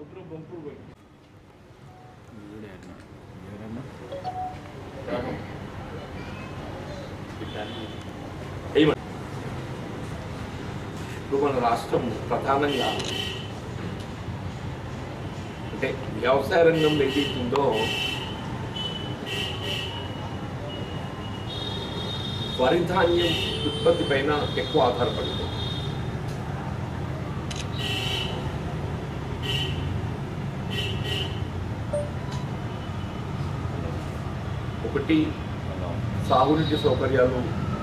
కుట్ర బంపులు పోయి ఏమ- ఇప్పుడు మన రాష్ట్రం ప్రధానంగా అంటే వ్యవసాయ రంగంలో ఏదైతుందో వరి ధాన్యం ఉత్పత్తి పైన ఎక్కువ ఆధారపడింది ఒకటి సాగునీటి సౌకర్యాలు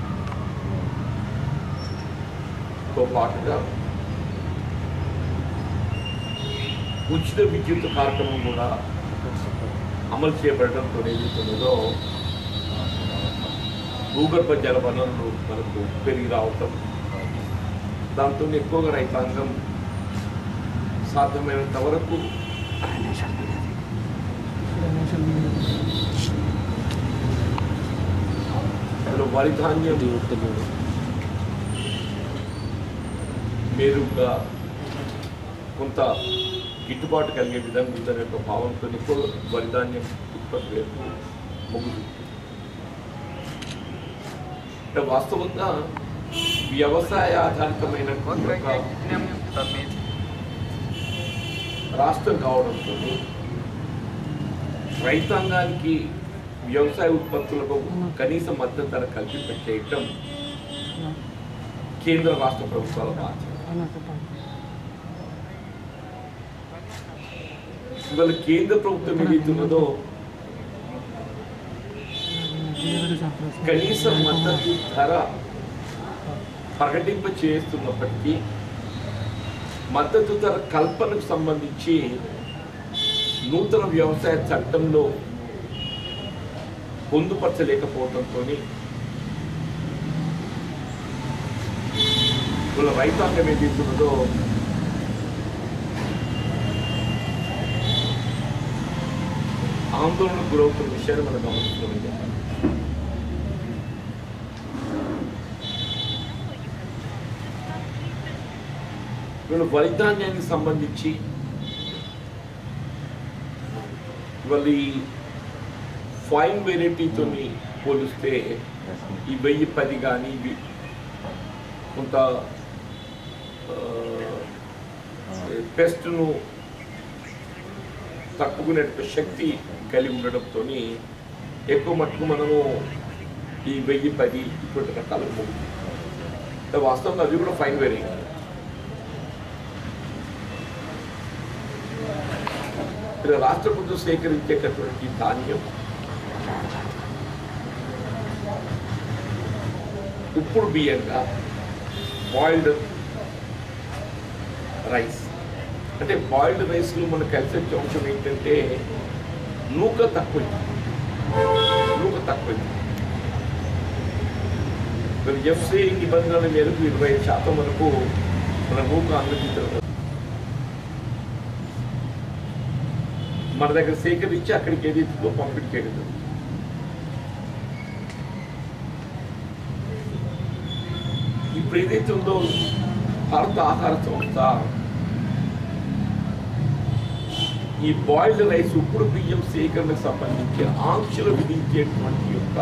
తో పాటుగా ఉచిత విద్యుత్ కార్యక్రమం కూడా అమలు చేయబడడంతో ఏదైతున్నదో భూగర్భ జల వనరులు మనకు పెరిగి రావటం దాంతో ఎక్కువగా రైతాంగం సాధ్యమైనంత వరకు అందులో వరి ధాన్యం మేరుగా కొంత గిట్టుబాటు కలిగే విధంగా ఉందనే యొక్క భావంతో ఎక్కువ వరి ధాన్యం ఉత్పత్తి వైపు మొగ్గు చూపుతుంది. అంటే వాస్తవంగా వ్యవసాయ ఆధారితమైనటువంటి ఒక రాష్ట్రం కావడంతో రైతాంగానికి వ్యవసాయ ఉత్పత్తులకు కనీస మద్దతు ధర కల్పింప చేయటం కేంద్ర రాష్ట్ర ప్రభుత్వాల బాధ్యత ఇవాళ కేంద్ర ప్రభుత్వం ఏదైతున్నదో కనీస మద్దతు ధర ప్రకటింప చేస్తున్నప్పటికీ మద్దతు ధర కల్పనకు సంబంధించి నూతన వ్యవసాయ చట్టంలో పొందుపరచలేకపోవడంతో ఇవాళ రైతాంగం ఏదైతున్నదో ఆందోళనకు గురవుతున్న విషయాన్ని మనం గమనిస్తున్నాం వీళ్ళు వరి ధాన్యానికి సంబంధించి ఇవాళ ఈ ఫైన్ వెరైటీతో పోలిస్తే ఈ వెయ్యి పది కానీ ఇవి కొంత పెస్ట్ను తట్టుకునే శక్తి కలిగి ఉండడంతో ఎక్కువ మట్టుకు మనము ఈ వెయ్యి పది ఇటువంటి రకాల మూడు వాస్తవంగా అవి కూడా ఫైన్ వెరైటీ ఇలా రాష్ట్ర ప్రభుత్వం సేకరించేటటువంటి ధాన్యం ఉప్పుడు బియ్యంగా బాయిల్డ్ రైస్ అంటే బాయిల్డ్ రైస్లో మనకు కలిసే అంశం ఏంటంటే నూక తక్కువ నూక తక్కువ మరి ఎఫ్సి నిబంధనల మేరకు ఇరవై శాతం వరకు మన నూక అనుమతించడం మన దగ్గర సేకరించి అక్కడికి ఏదైతుందో పంపిణీ చేయడం జరుగుతుంది. ఇప్పుడు ఏదైతే ఉందో భారత ఆహార సంస్థ ఈ బాయిల్డ్ రైస్ ఉప్పుడు బియ్యం సేకరణకు సంబంధించి ఆంక్షలు విధించేటువంటి యొక్క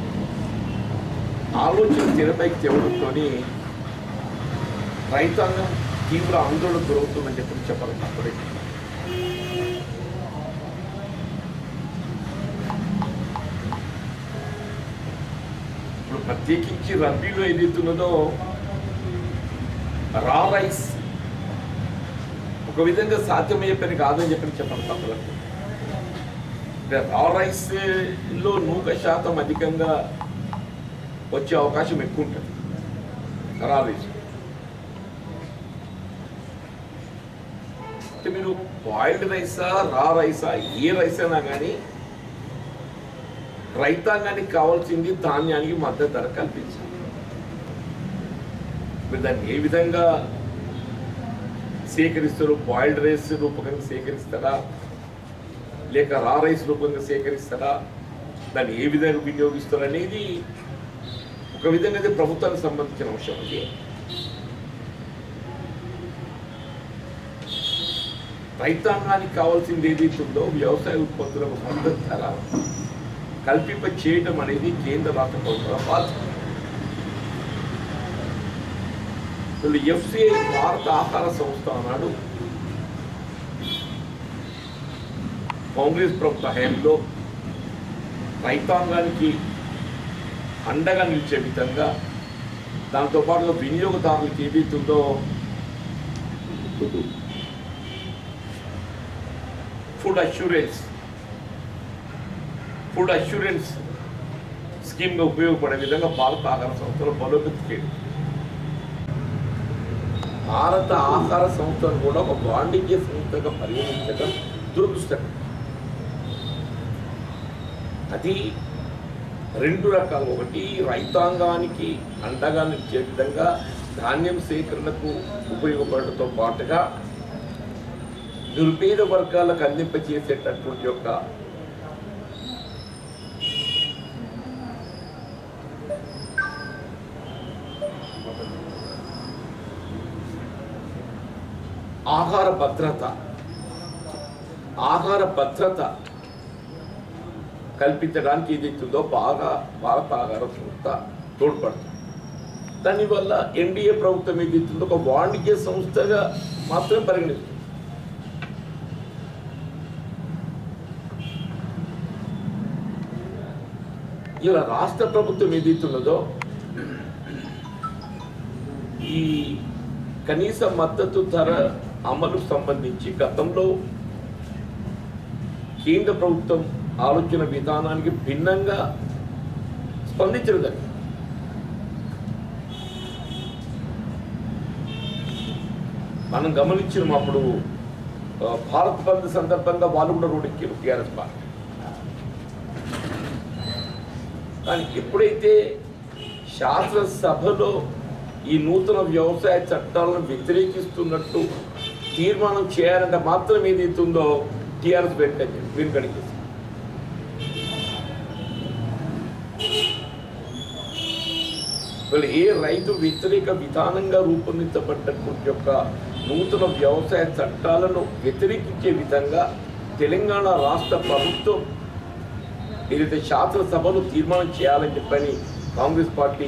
ఆలోచన తెరపైకి తేవడంతో రైతాంగం తీవ్ర ఆందోళన గురవుతుందని చెప్పి చెప్పాలి అప్పుడే ఇప్పుడు ప్రత్యేకించి రబీలో ఏదైతున్నదో రా రైస్ ఒక విధంగా సాధ్యమయ్యే పని కాదని చెప్పి చెప్పండి తప్పలేదు అంటే రా రైస్లో నూక శాతం అధికంగా వచ్చే అవకాశం ఎక్కువ ఉంటుంది రా రైస్ అంటే మీరు బాయిల్డ్ రైసా రా రైసా ఏ రైస్ అయినా కానీ రైతాంగానికి కావాల్సింది ధాన్యానికి మద్దతు ధర కల్పించాలి మీరు దాన్ని ఏ విధంగా సేకరిస్తారు బాయిల్డ్ రైస్ రూపకంగా సేకరిస్తారా లేక రా రైస్ రూపంగా సేకరిస్తారా దాన్ని ఏ విధంగా వినియోగిస్తారు అనేది ఒక విధంగా అయితే ప్రభుత్వానికి సంబంధించిన అంశం అది రైతాంగానికి కావాల్సింది ఏదైతే ఉందో వ్యవసాయ ఉత్పత్తులకు మద్దతు ధర కల్పింప చేయడం అనేది కేంద్ర రాష్ట్ర ప్రభుత్వాల బాధ్యత అసలు ఎఫ్సిఐ భారత ఆహార సంస్థ అన్నాడు కాంగ్రెస్ ప్రభుత్వ హయాంలో రైతాంగానికి అండగా నిలిచే విధంగా దాంతోపాటుగా వినియోగదారులకు ఏదైతుందో ఫుడ్ అష్యూరెన్స్ ఫుడ్ అష్యూరెన్స్ స్కీమ్గా ఉపయోగపడే విధంగా భారత ఆహార సంస్థలు బలోపేతం చేయడం భారత ఆహార సంస్థను కూడా ఒక వాణిజ్య సంస్థగా పరిగణించడం దురదృష్టకరం అది రెండు రకాలు ఒకటి రైతాంగానికి అండగా నిలిచే విధంగా ధాన్యం సేకరణకు ఉపయోగపడటంతో పాటుగా నిరుపేద వర్గాలకు అందింపచేసేటటువంటి యొక్క ఆహార భద్రత ఆహార భద్రత కల్పించడానికి ఏదైతుందో బాగా భారత ఆహార సంస్థ తోడ్పడుతుంది దానివల్ల ఎన్డీఏ ప్రభుత్వం ఏదైతుందో ఒక వాణిజ్య సంస్థగా మాత్రమే పరిగణిస్తుంది ఇలా రాష్ట్ర ప్రభుత్వం ఏదైతున్నదో ఈ కనీస మద్దతు ధర అమలుకు సంబంధించి గతంలో కేంద్ర ప్రభుత్వం ఆలోచన విధానానికి భిన్నంగా స్పందించడం జరిగింది మనం గమనించిన అప్పుడు ఆ, భారత్ బంద్ సందర్భంగా వాళ్ళు కూడా రోడ్డెక్కారు టీఆర్ఎస్ పార్టీ కానీ ఎప్పుడైతే శాసనసభలో ఈ నూతన వ్యవసాయ చట్టాలను వ్యతిరేకిస్తున్నట్టు తీర్మానం చేయాలంటే మాత్రం ఏదైతుందో టీఆర్ఎస్ వెంటనే వెనుకడికి వీళ్ళు ఏ రైతు వ్యతిరేక విధానంగా రూపొందించబడ్డటువంటి యొక్క నూతన వ్యవసాయ చట్టాలను వ్యతిరేకించే విధంగా తెలంగాణ రాష్ట్ర ప్రభుత్వం ఏదైతే శాసనసభలో తీర్మానం చేయాలని చెప్పని కాంగ్రెస్ పార్టీ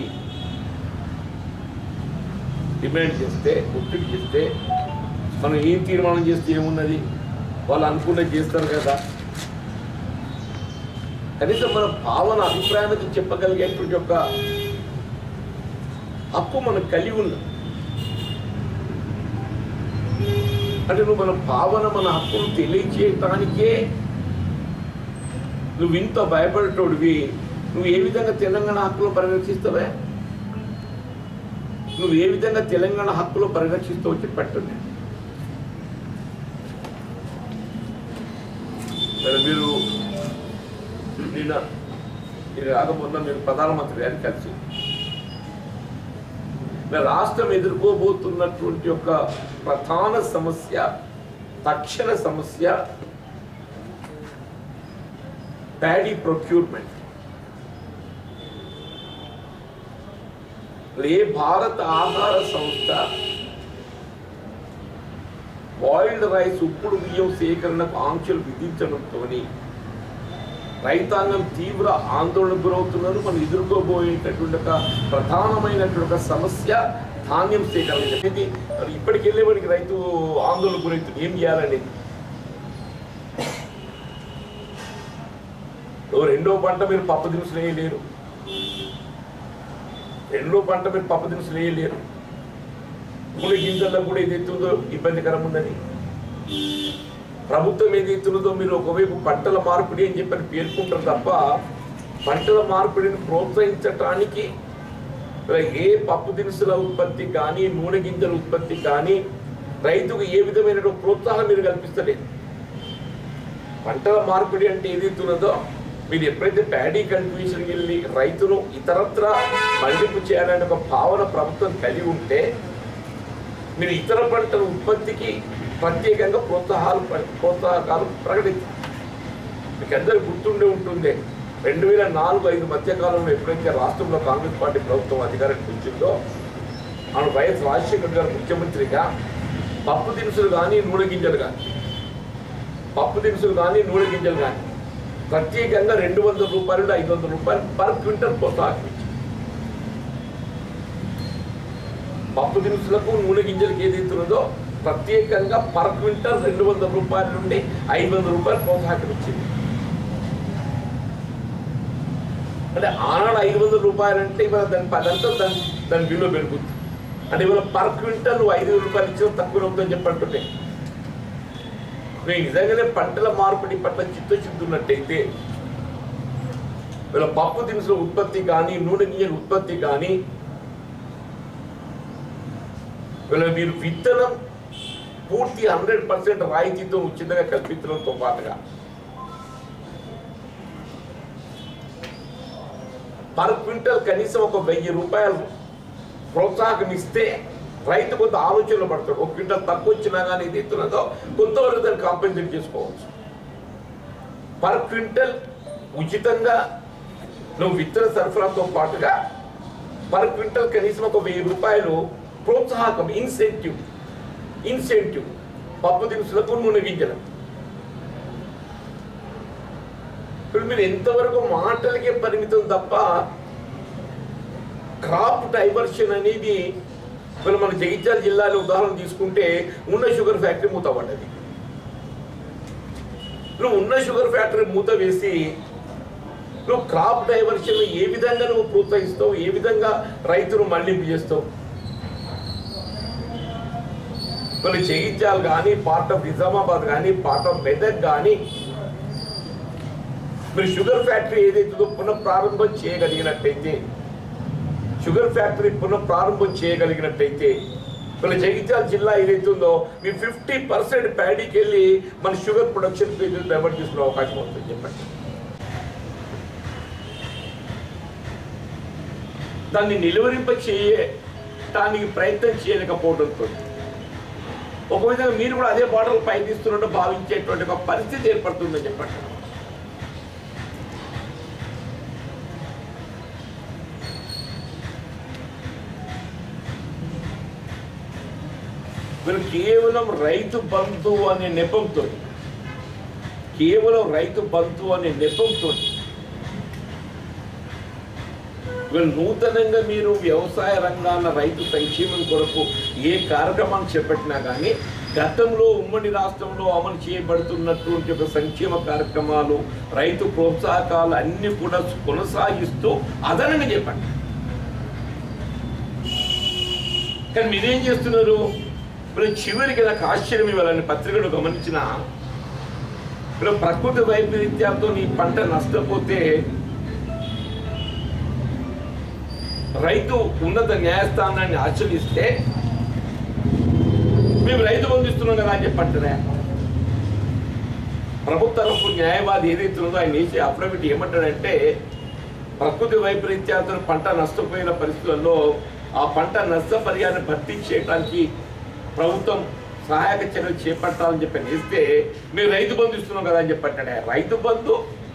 డిమాండ్ చేస్తే ఒత్తిడి చేస్తే మనం ఏం తీర్మానం చేస్తే ఏమున్నది వాళ్ళు అనుకున్నది చేస్తారు కదా కనీసం మన భావన అభిప్రాయం అయితే చెప్పగలిగేటువంటి యొక్క హక్కు మనకు కలిగి ఉన్నాం అంటే నువ్వు మన భావన మన హక్కును తెలియచేయటానికే నువ్వు ఇంత భయపడేటోడివి నువ్వు ఏ విధంగా తెలంగాణ హక్కులు పరిరక్షిస్తావే నువ్వు ఏ విధంగా తెలంగాణ హక్కులు పరిరక్షిస్తావో చెప్పట్టండి మరి మీరు నిన్న ఇది రాకముందు మీరు ప్రధానమంత్రి గారిని కలిసి మరి రాష్ట్రం ఎదుర్కోబోతున్నటువంటి ఒక ప్రధాన సమస్య తక్షణ సమస్య ప్యాడీ ప్రొక్యూర్మెంట్ ఏ భారత ఆహార సంస్థ బాయిల్డ్ రైస్ ఉప్పుడు బియ్యం సేకరణకు ఆంక్షలు విధించడంతో రైతాంగం తీవ్ర ఆందోళనకు గురవుతున్నారు మనం ఎదుర్కోబోయేటటువంటి ఒక ప్రధానమైనటువంటి ఒక సమస్య ధాన్యం సేకరణ ఇది మరి ఇప్పటికి వెళ్ళేవాడికి రైతు ఆందోళన గురవుతుంది ఏం చేయాలనేది ఓ రెండో పంట మీరు పప్పు దినుసులు వేయలేరు రెండో పంట మీరు పప్పు దినుసులు వేయలేరు మూల గింజల్లో కూడా ఏదైతుందో ఇబ్బందికరం ఉందని ప్రభుత్వం ఏదైతున్నదో మీరు ఒకవైపు పంటల మార్పిడి అని చెప్పని పేర్కొంటారు తప్ప పంటల మార్పిడిని ప్రోత్సహించటానికి ఏ పప్పు దినుసుల ఉత్పత్తి కానీ నూనె గింజల ఉత్పత్తి కానీ రైతుకు ఏ విధమైన ప్రోత్సాహం మీరు కల్పిస్తలేదు పంటల మార్పిడి అంటే ఏదైతున్నదో మీరు ఎప్పుడైతే ప్యాడీ కల్టివేషన్కి వెళ్ళి రైతును ఇతరత్ర మళ్లింపు చేయాలనే ఒక భావన ప్రభుత్వం కలిగి ఉంటే మీరు ఇతర పంటల ఉత్పత్తికి ప్రత్యేకంగా ప్రోత్సాహాలు ప్రోత్సాహకాలు ప్రకటించారు మీకు అందరికి గుర్తుండే ఉంటుంది రెండు వేల నాలుగు ఐదు మధ్య కాలంలో ఎప్పుడైతే రాష్ట్రంలో కాంగ్రెస్ పార్టీ ప్రభుత్వం అధికారానికి వచ్చిందో ఆమె వైఎస్ రాజశేఖర్ గారు ముఖ్యమంత్రిగా పప్పు దినుసులు కానీ నూనె గింజలు కానీ పప్పు దినుసులు కానీ నూనె గింజలు కానీ ప్రత్యేకంగా రెండు వందల రూపాయలు నుండి ఐదు వందల రూపాయలు పర్ క్వింటల్ ప్రోత్సాహం ఇచ్చింది పప్పు దినుసులకు నూనె గింజలకు ఏదైతే ఉన్నదో ప్రత్యేకంగా పర్ క్వింటల్ రెండు వందల రూపాయల నుండి ఐదు వందల రూపాయలు ప్రోత్సాహం ఇచ్చింది అంటే ఆనాడు ఐదు వందల రూపాయలు అంటే ఇవాళ దాని పదంతా దాని దాని విలువ పెరుగుతుంది అంటే ఇవాళ పర్ క్వింటల్ నువ్వు ఐదు వేల రూపాయలు ఇచ్చిన తక్కువ అవుతుందని చెప్పంటుంటే నువ్వు నిజంగానే పంటల మార్పిడి పట్ల చిత్తశుద్ధి ఉన్నట్టయితే వీళ్ళ పప్పు దినుసుల ఉత్పత్తి కానీ నూనె గింజల ఉత్పత్తి కానీ వీళ్ళ మీరు విత్తనం పూర్తి హండ్రెడ్ పర్సెంట్ రాయితీతో ఉచితంగా కల్పించడంతో పాటుగా పర్ క్వింటల్ కనీసం ఒక వెయ్యి రూపాయలు ప్రోత్సాహం ఇస్తే రైతు కొంత ఆలోచనలు పడతాడు ఒక క్వింటల్ తక్కువ వచ్చినా కానీ ఇది ఇస్తున్నదో కొంతవరకు దాన్ని కాంపెన్సేట్ చేసుకోవచ్చు పర్ క్వింటల్ ఉచితంగా నువ్వు విత్తన సరఫరాతో పాటుగా పర్ క్వింటల్ కనీసం ఒక వెయ్యి రూపాయలు ప్రోత్సాహకం ఇన్సెంటివ్ ఇన్సెంటివ్ పప్పు దినుసులకు నూనె గింజలకు ఇప్పుడు మీరు ఎంతవరకు మాటలకే పరిమితం తప్ప క్రాప్ డైవర్షన్ అనేది ఇప్పుడు మన జగిత్యాల జిల్లాలో ఉదాహరణ తీసుకుంటే ఉన్న షుగర్ ఫ్యాక్టరీ మూత పడ్డది నువ్వు ఉన్న షుగర్ ఫ్యాక్టరీ మూత వేసి నువ్వు క్రాప్ డైవర్షన్ ఏ విధంగా నువ్వు ప్రోత్సహిస్తావు ఏ విధంగా రైతును మళ్లింపు చేస్తావు కొన్ని జగిత్యాలు కానీ పార్ట్ ఆఫ్ నిజామాబాద్ కానీ పార్ట్ ఆఫ్ మెదక్ కానీ మీరు షుగర్ ఫ్యాక్టరీ ఏదైతుందో పునః ప్రారంభం చేయగలిగినట్టయితే షుగర్ ఫ్యాక్టరీ పునః ప్రారంభం చేయగలిగినట్టయితే మన జగిత్యాల జిల్లా ఏదైతే ఉందో మీ ఫిఫ్టీ పర్సెంట్ ప్యాడీకి వెళ్ళి మన షుగర్ ప్రొడక్షన్ డైవర్ట్ చేసుకునే అవకాశం ఉంటుంది చెప్పండి దాన్ని నిలువరింప చేయటానికి ప్రయత్నం చేయలేకపోవడంతో ఒక విధంగా మీరు కూడా అదే బాటలు పయనిస్తున్నట్టు భావించేటువంటి ఒక పరిస్థితి ఏర్పడుతుందని చెప్పండి వీళ్ళు కేవలం రైతు బంధు అనే నెపంతో కేవలం రైతు బంధు అనే నెపంతో వీళ్ళు నూతనంగా మీరు వ్యవసాయ రంగాన రైతు సంక్షేమం కొరకు ఏ కార్యక్రమాన్ని చేపట్టినా కానీ గతంలో ఉమ్మడి రాష్ట్రంలో అమలు చేయబడుతున్నటువంటి ఒక సంక్షేమ కార్యక్రమాలు రైతు ప్రోత్సాహకాలు అన్ని కూడా కొనసాగిస్తూ అదనంగా చెప్పండి కానీ మీరేం చేస్తున్నారు ఇప్పుడు చివరికి నాకు ఆశ్చర్యం ఇవ్వాలని పత్రికను గమనించిన ఇప్పుడు ప్రకృతి వైపరీత్యాలతో నీ పంట నష్టపోతే రైతు ఉన్నత న్యాయస్థానాన్ని ఆచరిస్తే మేము రైతు బంధిస్తున్నాం కదా అని చెప్పంటారా ప్రభుత్వ తరఫు న్యాయవాది ఏదైతే ఉందో ఆయన వేసే అఫిడవిట్ ఏమంటాడంటే ప్రకృతి వైపరీత్యాలతో పంట నష్టపోయిన పరిస్థితుల్లో ఆ పంట నష్టపరిహారాన్ని భర్తీ చేయడానికి ప్రభుత్వం సహాయక చర్యలు చేపట్టాలని చెప్పి వేస్తే మీరు రైతు బంధు ఇస్తున్నాం కదా అని చెప్పంటాడే రైతు బంధు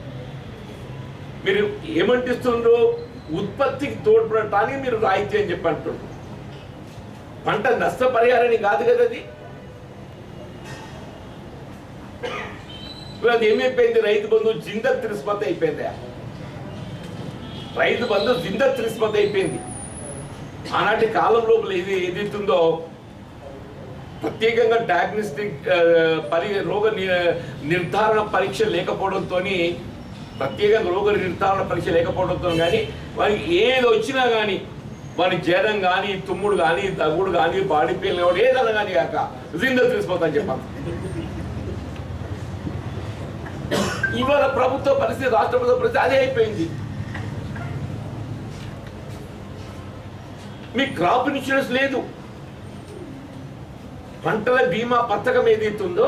మీరు ఏమంటిస్తుండ్రు ఉత్పత్తికి తోడ్పడటానికి మీరు రాయితీ అని చెప్పి అంటుండ్రు పంట నష్టపరిహారాన్ని కాదు కదా అది ఇప్పుడు అది ఏమైపోయింది రైతు బంధు జింద త్రిస్మత్ అయిపోయింది రైతు బంధు జింద త్రిస్మత్ అయిపోయింది ఆనాటి కాలం లోపల ఏది ఏదైతుందో ప్రత్యేకంగా డయాగ్నోస్టిక్ పరి రోగ ని- నిర్ధారణ పరీక్ష లేకపోవడంతో ప్రత్యేకంగా రోగ నిర్ధారణ పరీక్ష లేకపోవడంతో కానీ వారికి ఏది వచ్చినా కానీ వారి జ్వరం కానీ తుమ్ముడు కానీ దగ్గుడు కానీ బాడీ పెయిన్ కానీ ఏదన్నా కానీ కాక జింద తెలిసిపోతాను చెప్పాను ఇవాళ ప్రభుత్వ పరిస్థితి రాష్ట్ర ప్రభుత్వ పరిస్థితి అదే అయిపోయింది మీ క్రాప్ ఇన్సూరెన్స్ లేదు పంటల బీమా పథకం ఏదైతే ఉందో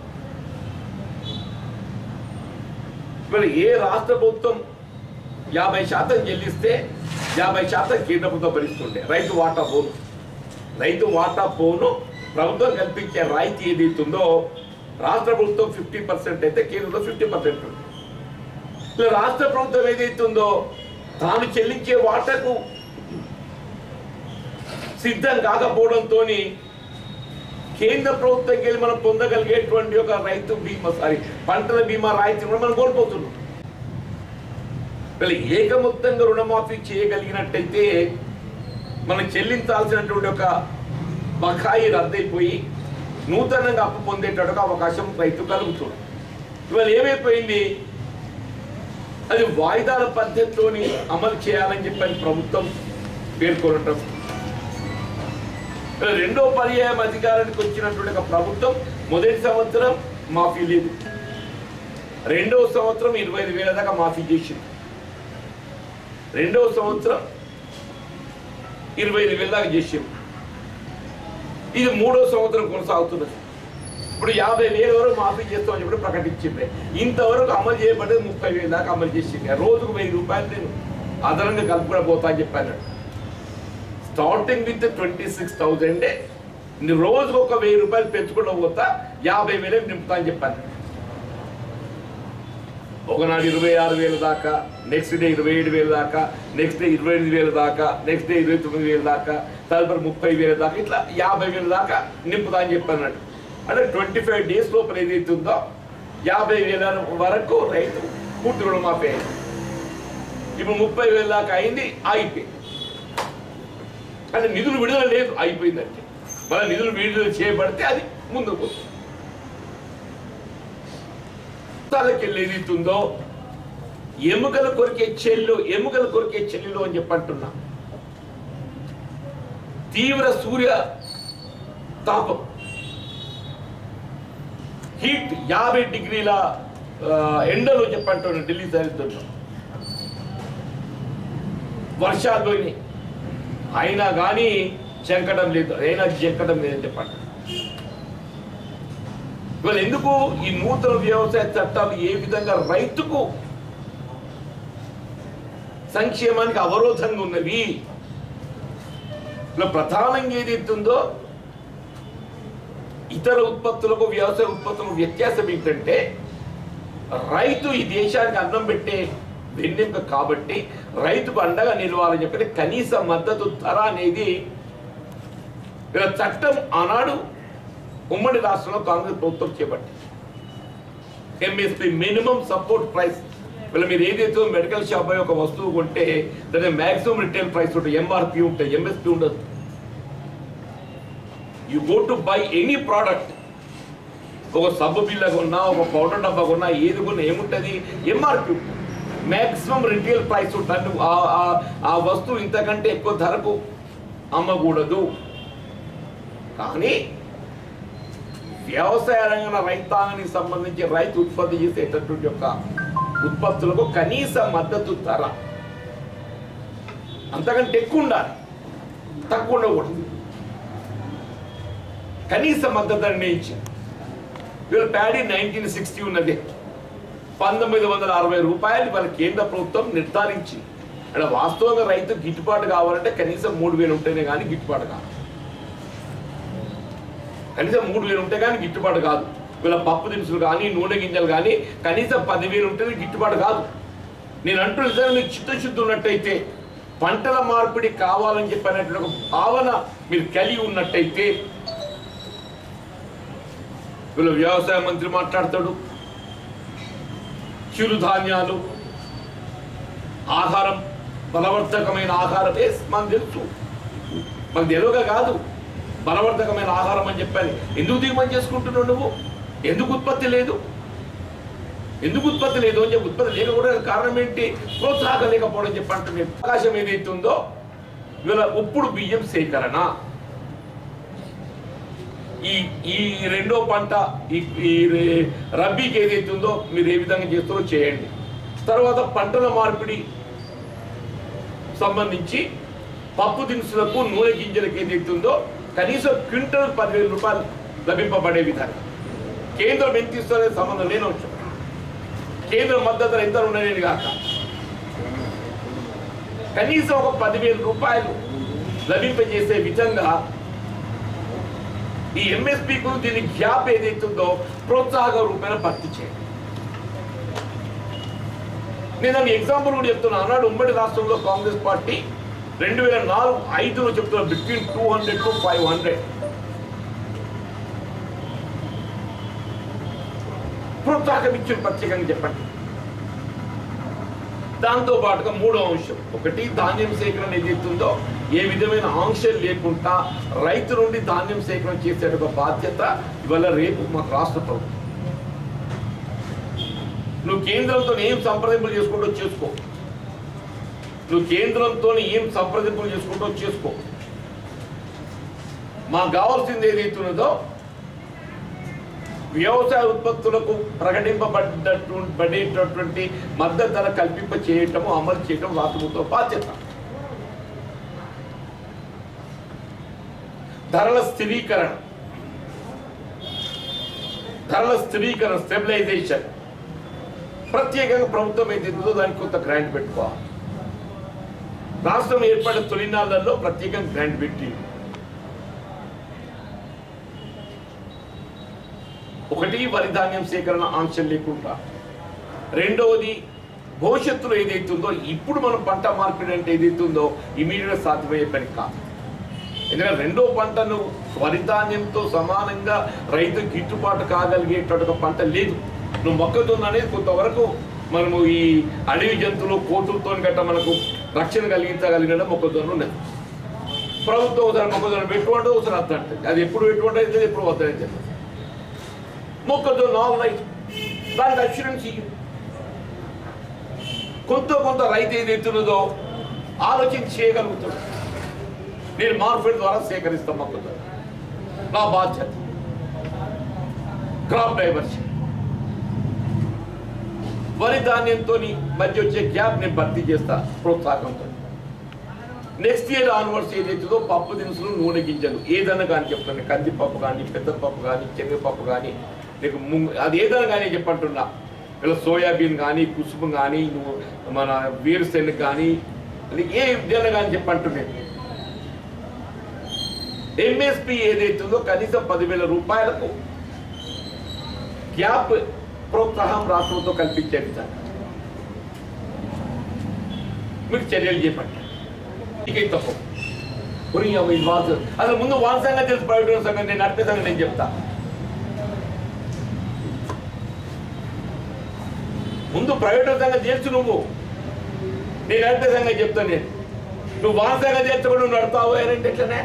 మరి ఏ రాష్ట్ర ప్రభుత్వం యాభై శాతం చెల్లిస్తే యాభై శాతం కేంద్ర ప్రభుత్వం భరిస్తుండే రైతు వాటా పోను రైతు వాటా పోను ప్రభుత్వం కల్పించే రాయితీ ఏదైతే ఉందో రాష్ట్ర ప్రభుత్వం ఫిఫ్టీ పర్సెంట్ అయితే కేంద్రంలో ఫిఫ్టీ పర్సెంట్ ఉంది ఇలా రాష్ట్ర ప్రభుత్వం ఏదైతే ఉందో తాను చెల్లించే వాటాకు సిద్ధం కాకపోవడంతో కేంద్ర ప్రభుత్వంకి వెళ్ళి మనం పొందగలిగేటువంటి ఒక రైతు బీమా సారీ పంటల బీమా రాయితీ కూడా మనం కోల్పోతున్నాం వీళ్ళు ఏకమొత్తంగా రుణమాఫీ చేయగలిగినట్టయితే మనం చెల్లించాల్సినటువంటి ఒక బకాయి రద్దయిపోయి నూతనంగా అప్పు పొందేటటువంటి అవకాశం రైతు కలుగుతుంది ఇవాళ ఏమైపోయింది అది వాయిదాల పద్ధతిలోని అమలు చేయాలని చెప్పని ప్రభుత్వం పేర్కొనటం ఇవాళ రెండో పర్యాయం అధికారానికి వచ్చినటువంటి ఒక ప్రభుత్వం మొదటి సంవత్సరం మాఫీ లేదు రెండో సంవత్సరం ఇరవై ఐదు వేల దాకా మాఫీ చేసింది రెండవ సంవత్సరం ఇరవై ఐదు వేల దాకా చేసాం ఇది మూడో సంవత్సరం కొనసాగుతున్నది ఇప్పుడు యాభై వేల వరకు మాఫీ చేస్తామని చెప్పి ప్రకటించింది ఇంతవరకు అమలు చేయబడ్డది ముప్పై వేల దాకా అమలు చేసింది రోజుకు వెయ్యి రూపాయలు నేను అదనంగా కలుపుకుని పోతా అని చెప్పాను starting with twenty six thousand రోజుకు ఒక వెయ్యి రూపాయలు పెంచుకుంటూ పోతా యాభై వేలకు నింపుతా అని చెప్పాను ఒకనాడు ఇరవై ఆరు వేల దాకా నెక్స్ట్ డే ఇరవై ఏడు వేల దాకా నెక్స్ట్ డే ఇరవై ఎనిమిది వేల దాకా నెక్స్ట్ డే ఇరవై తొమ్మిది వేల దాకా తదుపరి ముప్పై వేల దాకా ఇట్లా యాభై వేల దాకా నింపుతా అని చెప్పాను అంటే ట్వంటీ ఫైవ్ డేస్ లోపల ఏదైతే ఉందో యాభై వేల వరకు రైతు పూర్తి రుణమాఫీ అయింది ఇప్పుడు ముప్పై వేల దాకా అయింది ఆగిపోయింది అంటే నిధులు విడుదల లేదు అయిపోయిందంటే మళ్ళీ నిధులు విడుదల చేయబడితే అది ముందుకు పోతుంది ప్రాంతాలకు వెళ్ళి ఏదైతుందో ఎముకలు కొరికే చెల్లు ఎముకలు కొరికే చెల్లులు అని చెప్పంటున్నా తీవ్ర సూర్య తాపం హీట్ యాభై డిగ్రీల ఆ, ఎండలు చెప్పంటున్నా ఢిల్లీ సరిహద్దుల్లో వర్షాలు పోయినాయి అయినా కానీ చెంకడం లేదు అయినా చెంకడం లేదని చెప్పండి ఇవాళ ఎందుకు ఈ నూతన వ్యవసాయ చట్టాలు ఏ విధంగా రైతుకు సంక్షేమానికి అవరోధంగా ఉన్నవి ఇలా ప్రధానంగా ఏదైతుందో ఇతర ఉత్పత్తులకు వ్యవసాయ ఉత్పత్తులకు వ్యత్యాసం ఏంటంటే రైతు ఈ దేశానికి అన్నం పెట్టే వెన్నెంక కాబట్టి రైతుకు అండగా నిలవాలని చెప్పి కనీస మద్దతు ధర అనేది ఇలా చట్టం ఆనాడు ఉమ్మడి రాష్ట్రంలో కాంగ్రెస్ ప్రభుత్వం చేపట్టింది ఎంఎస్పి మినిమం సపోర్ట్ ప్రైస్ వీళ్ళ మీరు ఏదైతే మెడికల్ షాప్ అయి ఒక వస్తువు కొంటే దాని మాక్సిమం రిటైల్ ప్రైస్ ఉంటుంది ఎంఆర్పి ఉంటుంది ఎంఎస్పి ఉండదు you go to buy any product ఒక సబ్బు బిల్ల కొన్నా ఒక పౌడర్ డబ్బా కొన్నా ఏది కొన్నా ఏముంటుంది ఎంఆర్పి మాక్సిమం రిటైల్ ప్రైస్ ఉంటుంది నువ్వు ఆ- ఆ- ఆ వస్తువు ఇంతకంటే ఎక్కువ ధరకు అమ్మకూడదు కానీ వ్యవసాయ రంగంలో రైతాంగానికి సంబంధించి రైతు ఉత్పత్తి చేసేటటువంటి యొక్క ఉత్పత్తులకు కనీస మద్దతు ధర అంతకంటే ఎక్కువ ఉండాలి తక్కువ ఉండకూడదు కనీస మద్దతు ధర నిర్ణయించింది వీళ్ళ ప్యాడీ నైన్టీన్ సిక్స్టీ ఉన్నది పంతొమ్మిది వందల అరవై రూపాయలు వాళ్ళ కేంద్ర ప్రభుత్వం నిర్ధారించింది అంటే వాస్తవంగా రైతు గిట్టుబాటు కావాలంటే కనీసం మూడు వేలు ఉంటేనే కానీ గిట్టుబాటు కాదు కనీసం మూడు వేలు ఉంటే కానీ గిట్టుబాటు కాదు వీళ్ళ పప్పు దినుసులు కానీ నూనె గింజలు కానీ కనీసం పదివేలు ఉంటేనే గిట్టుబాటు కాదు నేను అంటూ నిజంగా మీకు చిత్తశుద్ధి ఉన్నట్టయితే పంటల మార్పిడి కావాలని చెప్పినటువంటి ఒక భావన మీరు కలిగి ఉన్నట్టయితే వీళ్ళ వ్యవసాయ మంత్రి మాట్లాడతాడు చిరుధాన్యాలు ఆహారం బలవర్ధకమైన ఆహారం ఎస్ మనకు తెలుసు మనకు తెలియక కాదు బలవర్ధకమైన ఆహారం అని చెప్పాలి ఎందుకు దిగుమతి చేసుకుంటున్నావు నువ్వు ఎందుకు ఉత్పత్తి లేదు ఎందుకు ఉత్పత్తి లేదు అని చెప్పి ఉత్పత్తి లేకపోవడానికి కారణం ఏంటి ప్రోత్సాహం లేకపోవడం చెప్పి అంటున్నాను అవకాశం ఏదైతే ఉందో ఇవాళ ఉప్పుడు బియ్యం సేకరణ ఈ ఈ రెండో పంట ఈ ఈ రే- రబీకి ఏదైతే ఉందో మీరు ఏ విధంగా చేస్తారో చేయండి తర్వాత పంటల మార్పిడి సంబంధించి పప్పు దినుసులకు నూనె గింజలకు ఏదైతే ఉందో కనీసం క్వింటల్ పదివేల రూపాయలు లభింపబడే విధంగా కేంద్రం ఎంత ఇస్తుందనే సంబంధం లేని అంశం కేంద్ర మద్దతు ధర ఎంత ఉండలేదు కాక కనీసం ఒక పదివేల రూపాయలు లభింపజేసే విధంగా ఈ ఎంఎస్పీకు దీని గ్యాప్ ఏదైతే ఉందో ప్రోత్సాహక రూపేణ భర్తీ చేయండి నేను దానికి ఎగ్జాంపుల్ కూడా చెప్తున్నా ఆనాడు ఉమ్మడి రాష్ట్రంలో కాంగ్రెస్ పార్టీ రెండు వేల నాలుగు ఐదులో చెప్తున్నా between two hundred to five hundred ప్రోత్సాహం ఇచ్చిన ప్రత్యేకంగా చెప్పండి దాంతో పాటుగా మూడో అంశం ఒకటి ధాన్యం సేకరణ ఏదైతుందో ఏ విధమైన ఆంక్షలు లేకుండా రైతు నుండి ధాన్యం సేకరణ చేసే ఒక బాధ్యత ఇవాళ రేపు మాకు రాష్ట్ర ప్రభుత్వం నువ్వు కేంద్రంతో ఏం సంప్రదింపులు చేసుకుంటూ చేసుకో నువ్వు కేంద్రంతో ఏం సంప్రదింపులు చేసుకుంటూ చేసుకో మాకు కావాల్సింది ఏదైతున్నదో వ్యవసాయ ఉత్పత్తులకు ప్రకటింపబడ్డటు పడేటటువంటి మద్దతు ధర కల్పింప చేయటము అమలు చేయటం రాష్ట్ర ప్రభుత్వ బాధ్యత ధరల స్థిరీకరణ ధరల స్థిరీకరణ స్టెబిలైజేషన్ ప్రత్యేకంగా ప్రభుత్వం ఏదైతుందో దానికి కొంత గ్రాంట్ పెట్టుకోవాలి రాష్ట్రం ఏర్పడిన తొలినాళ్లలో ప్రత్యేకంగా గ్రాంట్ పెట్టి ఒకటి వరి ధాన్యం సేకరణ ఆంక్షలు లేకుండా రెండవది భవిష్యత్తులో ఏదైతుందో ఇప్పుడు మనం పంట మార్పిడి అంటే ఏదైతుందో ఇమీడియట్ సాధ్యమయ్యే పని కాదు ఎందుకంటే రెండో పంటను వరి ధాన్యంతో సమానంగా రైతు గిట్టుబాటు కాగలిగేటటువంటి పంట లేదు నువ్వు మొక్కజొన్న అనేది కొంతవరకు మనము ఈ అడవి జంతువులు కోతులతో గట్ట మనకు రక్షణ కలిగించగలిగిన మొక్కజొన్న ఉన్నది ప్రభుత్వం ఒకసారి మొక్కజొన్న పెట్టుకుంటే ఒకసారి అర్థం అది ఎప్పుడు పెట్టుకుంటే అయితే ఎప్పుడు వద్దనే మొక్కజొన్న ఆల్ రైట్ దానికి అష్యూరెన్స్ ఇయ్యి కొంత కొంత రైతు ఏదైతున్నదో ఆలోచన చేయగలుగుతాడు నేను మార్కెట్ ద్వారా సేకరిస్తాం మొక్కజొన్న నా బాధ్యత క్రాప్ డైవర్షన్ వరి ధాన్యంతో మధ్య వచ్చే గ్యాప్ నేను భర్తీ చేస్తా ప్రోత్సాహంతో నెక్స్ట్ ఇయర్ ఆన్వర్డ్స్ ఏదైతుందో పప్పు దినుసులు నూనె గింజలు ఏదైనా కానీ చెప్తాను కందిపప్పు కానీ పెద్దపప్పు కానీ శనగపప్పు కానీ నీకు ముంగ్ అది ఏదైనా కానీ చెప్పంటున్నా ఇలా సోయాబీన్ కానీ కుసుము కానీ నువ్వు మన వేరుశెనగ కానీ అది ఏ విద్యలో కానీ చెప్పంటున్నాను ఎంఎస్పి ఏదైతుందో కనీసం పదివేల రూపాయలకు గ్యాప్ ప్రోత్సాహం రాష్ట్రంతో కల్పించే విధంగా మీకు చర్యలు చేపట్టారు ఇక తప్పు పురి వాసు అసలు ముందు వాన్ సంగతి తెలుసు ప్రైవేట్ సంగతి నేను నడిపే సంగతి నేను చెప్తా ముందు ప్రైవేట్ సంగతి తెలుసు నువ్వు నేను నడిపే సంగతి చెప్తాను నేను నువ్వు వాన్ సంగతి చేస్తే కూడా నువ్వు నడుతావు అంటే ఎట్లనే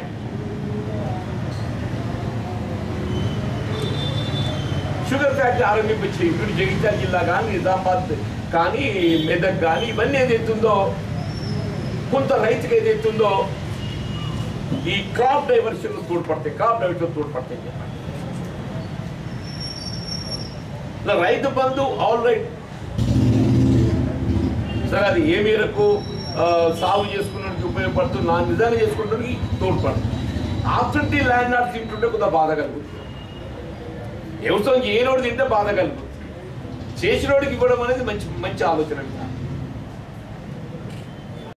షుగర్ ఫ్యాక్టరీ ఆరంభించి ఇప్పుడు జగిత్యాల జిల్లా కానీ నిజామాబాద్ కానీ మెదక్ కానీ ఇవన్నీ ఏదైతుందో కొంత రైతుకి ఏదైతుందో ఈ క్రాప్ డైవర్షన్ తోడ్పడతాయి క్రాప్ డైవర్షన్ తోడ్పడతాయి చెప్పండి ఇలా రైతు బంధు ఆల్ రైట్ సరే అది ఏ మేరకు ఆ, సాగు చేసుకున్నడానికి ఉపయోగపడుతుంది నా నిజంగా చేసుకున్నడానికి తోడ్పడుతుంది ఆబ్సెంటీ ల్యాండ్ ఆర్ట్స్ తింటుంటే కొంత బాధ కలుగుతుంది వ్యవసాయం చేయనోడు తింటే బాధ కలుగుతుంది చేసినోడికి ఇవ్వడం అనేది మంచి మంచి ఆలోచన అంట